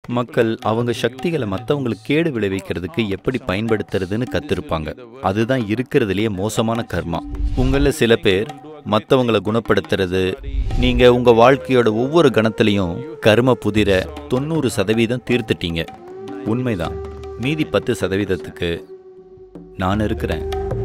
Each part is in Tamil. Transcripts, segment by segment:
மக்கள் அவங்க சக்திகளை மற்றவங்களுக்கு கேடு விளைவிக்கிறதுக்கு எப்படி பயன்படுத்துறதுன்னு கத்திருப்பாங்க அதுதான் இருக்கிறதுலயே மோசமான கர்மா உங்களில் சில பேர் மற்றவங்களை குணப்படுத்துறது நீங்க உங்க வாழ்க்கையோட ஒவ்வொரு கணத்திலையும் கர்ம புதிர தொண்ணூறு சதவீதம் தீர்த்துட்டீங்க உண்மைதான் மீதி பத்து சதவீதத்துக்கு நான் இருக்கிறேன்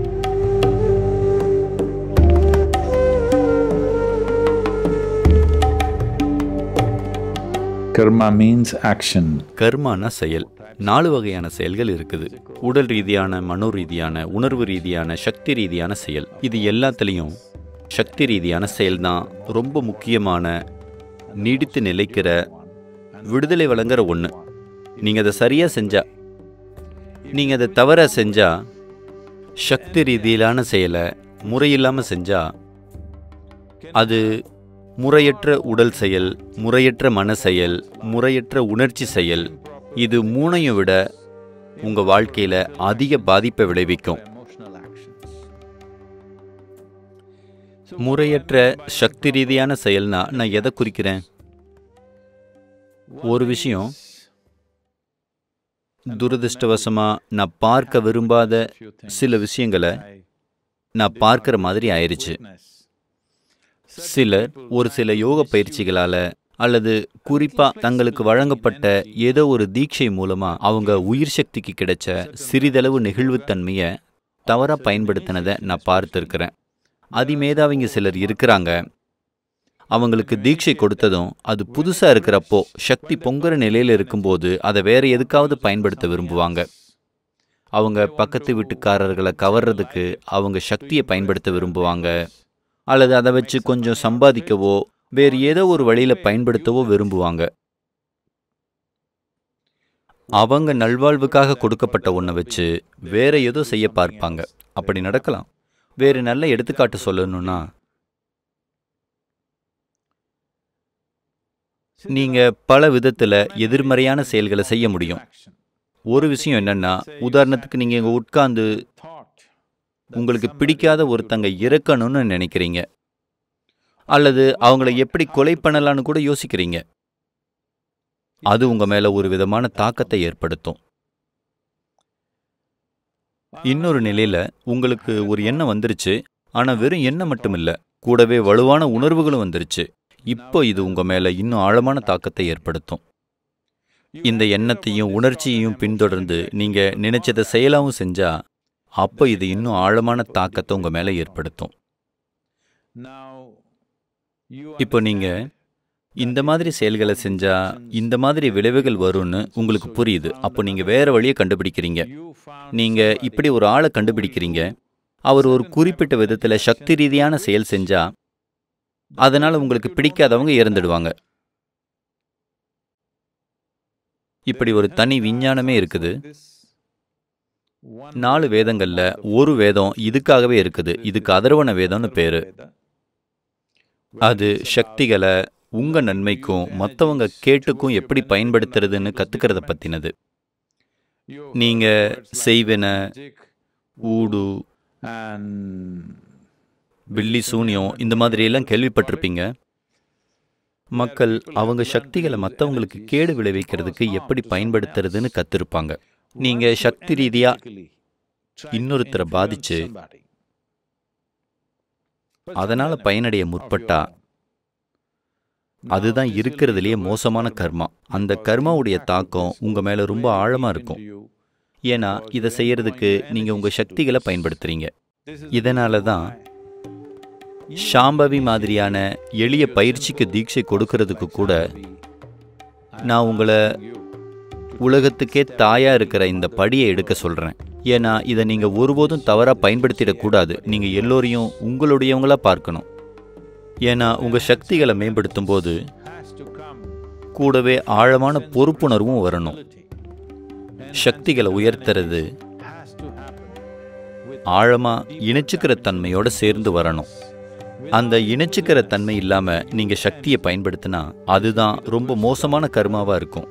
Karma means action. கர்மானா செயல் நாலு வகையான செயல்கள் இருக்குது உடல் ரீதியான மனோ ரீதியான உணர்வு ரீதியான சக்தி ரீதியான செயல் இது எல்லாத்துலேயும் சக்தி ரீதியான செயல் தான் ரொம்ப முக்கியமான நீடித்து நிலைக்கிற விடுதலை வழங்குற ஒன்று நீங்கள் அதை சரியாக செஞ்சா நீங்கள் அதை தவற செஞ்சா சக்தி ரீதியிலான செயலை முறையில்லாமல் செஞ்சா அது முறையற்ற உடல் செயல் முறையற்ற மன செயல் முறையற்ற உணர்ச்சி செயல் இது மூணையும் விட உங்க வாழ்க்கையில அதிக பாதிப்பை விளைவிக்கும் முறையற்ற சக்தி ரீதியான செயல்னா நான் எதை குறிக்கிறேன் ஒரு விஷயம் துரதிருஷ்டவசமா நான் பார்க்க விரும்பாத சில விஷயங்களை நான் பார்க்கிற மாதிரி ஆயிருச்சு சிலர் ஒரு சில யோக பயிற்சிகளால அல்லது குறிப்பா தங்களுக்கு வழங்கப்பட்ட ஏதோ ஒரு தீட்சை மூலமா அவங்க உயிர் சக்திக்கு கிடைச்ச சிறிதளவு நெகிழ்வுத்தன்மையை தவறா பயன்படுத்தினதை நான் பார்த்துருக்கிறேன் அதிமேதாவிங்க சிலர் இருக்கிறாங்க அவங்களுக்கு தீட்சை கொடுத்ததும் அது புதுசா இருக்கிறப்போ சக்தி பொங்குற நிலையில இருக்கும்போது அதை வேற எதுக்காவது பயன்படுத்த விரும்புவாங்க அவங்க பக்கத்து வீட்டுக்காரர்களை கவர்றதுக்கு அவங்க சக்தியை பயன்படுத்த விரும்புவாங்க அல்லது அதை வச்சு கொஞ்சம் சம்பாதிக்கவோ வேறு ஏதோ ஒரு வழியில பயன்படுத்தவோ விரும்புவாங்க அவங்க நல்வாழ்வுக்காக கொடுக்கப்பட்ட ஒன்றை வச்சு வேற ஏதோ செய்ய பார்ப்பாங்க அப்படி நடக்கலாம் வேறு நல்ல எடுத்துக்காட்டு சொல்லணும்னா நீங்க பல விதத்துல எதிர்மறையான செயல்களை செய்ய முடியும் ஒரு விஷயம் என்னன்னா உதாரணத்துக்கு நீங்க இங்க உட்கார்ந்து உங்களுக்கு பிடிக்காத ஒருத்தங்க இறக்கணும்னு நினைக்கிறீங்க அல்லது அவங்கள எப்படி கொலை பண்ணலான்னு கூட யோசிக்கிறீங்க அது உங்க மேல ஒரு விதமான தாக்கத்தை ஏற்படுத்தும் இன்னொரு நிலையில உங்களுக்கு ஒரு எண்ணம் வந்துருச்சு ஆனா வெறும் எண்ணம் மட்டும் இல்ல கூடவே வலுவான உணர்வுகளும் வந்துருச்சு இப்போ இது உங்க மேல இன்னும் ஆழமான தாக்கத்தை ஏற்படுத்தும் இந்த எண்ணத்தையும் உணர்ச்சியையும் பின்தொடர்ந்து நீங்க நினைச்சதை செயலாவும் செஞ்சா அப்போ இது இன்னும் ஆழமான தாக்கத்தை உங்க மேல ஏற்படுத்தும் இப்போ நீங்க இந்த மாதிரி செயல்களை செஞ்சா இந்த மாதிரி விளைவுகள் வரும்னு உங்களுக்கு புரியுது அப்போ நீங்க வேற வழியை கண்டுபிடிக்கிறீங்க நீங்க இப்படி ஒரு ஆளை கண்டுபிடிக்கிறீங்க அவர் ஒரு குறிப்பிட்ட விதத்துல சக்தி ரீதியான செயல் செஞ்சா அதனால உங்களுக்கு பிடிக்காதவங்க இறந்துடுவாங்க இப்படி ஒரு தனி விஞ்ஞானமே இருக்குது நாலு வேதங்கள்ல ஒரு வேதம் இதுக்காகவே இருக்குது இதுக்கு அதர்வன வேதம்னு பேரு அது சக்திகளை உங்க நன்மைக்கும் மற்றவங்க கேட்டுக்கும் எப்படி பயன்படுத்துறதுன்னு கத்துக்கிறத பத்தினது நீங்க செய்வன ஊடு பில்லி சூனியம் இந்த மாதிரி எல்லாம் கேள்விப்பட்டிருப்பீங்க மக்கள் அவங்க சக்திகளை மற்றவங்களுக்கு கேடு விளைவிக்கிறதுக்கு எப்படி பயன்படுத்துறதுன்னு கத்திருப்பாங்க நீங்க சக்தி ரீதியா இன்னொருத்தரை பாதிச்சு அதனால பயனடைய முற்பட்டா அதுதான் இருக்கிறதுலயே மோசமான கர்மா அந்த கர்மாவுடைய தாக்கம் உங்க மேல ரொம்ப ஆழமா இருக்கும் ஏன்னா இதை செய்யறதுக்கு நீங்க உங்க சக்திகளை பயன்படுத்துறீங்க இதனால தான் ஷாம்பவி மாதிரியான எளிய பயிற்சிக்கு தீட்சை கொடுக்கறதுக்கு கூட நான் உங்களை உலகத்துக்கே தாயா இருக்கிற இந்த படியை எடுக்க சொல்றேன் ஏன்னா இதை நீங்க ஒருபோதும் தவறா பயன்படுத்திடக்கூடாது நீங்க எல்லோரையும் உங்களுடையவங்களா பார்க்கணும் ஏன்னா உங்க சக்திகளை மேம்படுத்தும் போது கூடவே ஆழமான பொறுப்புணர்வும் வரணும் சக்திகளை உயர்த்துறது ஆழமா இணைச்சுக்கிற தன்மையோட சேர்ந்து வரணும் அந்த இணைச்சுக்கிற தன்மை இல்லாம நீங்க சக்தியை பயன்படுத்தினா அதுதான் ரொம்ப மோசமான கர்மாவா இருக்கும்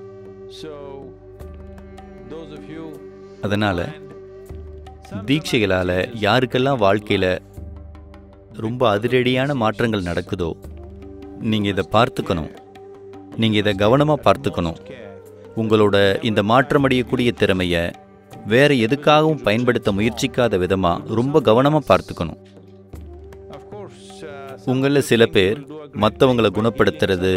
அதனால தீட்சைகளால யாருக்கெல்லாம் வாழ்க்கையில ரொம்ப அதிரடியான மாற்றங்கள் நடக்குதோ நீங்க இதை பார்த்துக்கணும் நீங்க இதை கவனமா பார்த்துக்கணும் உங்களோட இந்த மாற்றமடையக்கூடிய திறமைய வேற எதுக்காகவும் பயன்படுத்த முயற்சிக்காத விதமா ரொம்ப கவனமா பார்த்துக்கணும் உங்களில் சில பேர் மற்றவங்களை குணப்படுத்துறது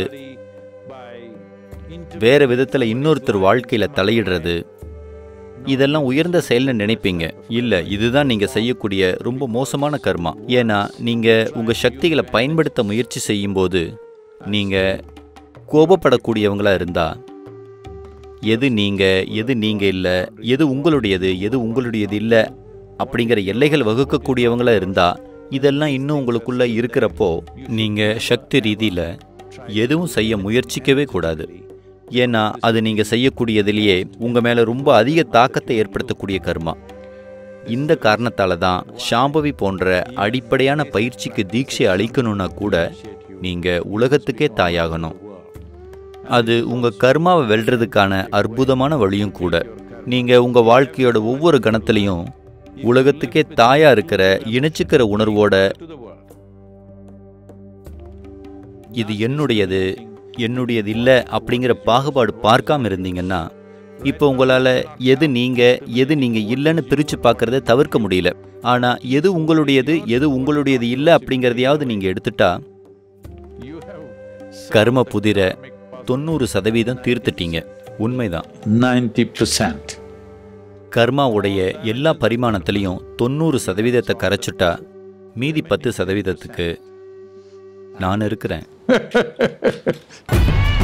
வேற விதத்தில் இன்னொருத்தர் வாழ்க்கையில் தலையிடுறது இதெல்லாம் உயர்ந்த செயல்னு நினைப்பீங்க இல்லை இதுதான் நீங்கள் செய்யக்கூடிய ரொம்ப மோசமான கர்மா ஏன்னா நீங்கள் உங்கள் சக்திகளை பயன்படுத்த முயற்சி செய்யும்போது நீங்கள் கோபப்படக்கூடியவங்களா இருந்தா எது நீங்கள் எது நீங்கள் இல்லை எது உங்களுடையது எது உங்களுடையது இல்லை அப்படிங்கிற எல்லைகள் வகுக்கக்கூடியவங்களா இருந்தா இதெல்லாம் இன்னும் உங்களுக்குள்ள இருக்கிறப்போ நீங்கள் சக்தி ரீதியில் எதுவும் செய்ய முயற்சிக்கவே கூடாது ஏன்னா அது நீங்கள் செய்யக்கூடியதிலேயே உங்கள் மேலே ரொம்ப அதிக தாக்கத்தை ஏற்படுத்தக்கூடிய கர்மா இந்த காரணத்தால தான் ஷாம்பவி போன்ற அடிப்படையான பயிற்சிக்கு தீட்சை அளிக்கணும்னா கூட நீங்கள் உலகத்துக்கே தாயாகணும் அது உங்கள் கர்மாவை வெல்றதுக்கான அற்புதமான வழியும் கூட நீங்கள் உங்கள் வாழ்க்கையோட ஒவ்வொரு கணத்துலையும் உலகத்துக்கே தாயா இருக்கிற இணைச்சிக்கிற உணர்வோட இது என்னுடையது என்னுடையது இல்லை அப்படிங்கிற பாகுபாடு பார்க்காம இருந்தீங்கன்னா இப்போ உங்களால் எது நீங்கள் எது நீங்கள் இல்லைன்னு பிரித்து பார்க்கறத தவிர்க்க முடியல ஆனால் எது உங்களுடையது எது உங்களுடையது இல்லை அப்படிங்கிறதையாவது நீங்கள் எடுத்துட்டா கர்ம புதிர தொண்ணூறு சதவீதம் தீர்த்துட்டீங்க உண்மைதான் 90%. கர்மாவுடைய எல்லா பரிமாணத்திலையும் தொண்ணூறு சதவீதத்தை கரைச்சுட்டா மீதி பத்து சதவீதத்துக்கு நான் இருக்கிறேன்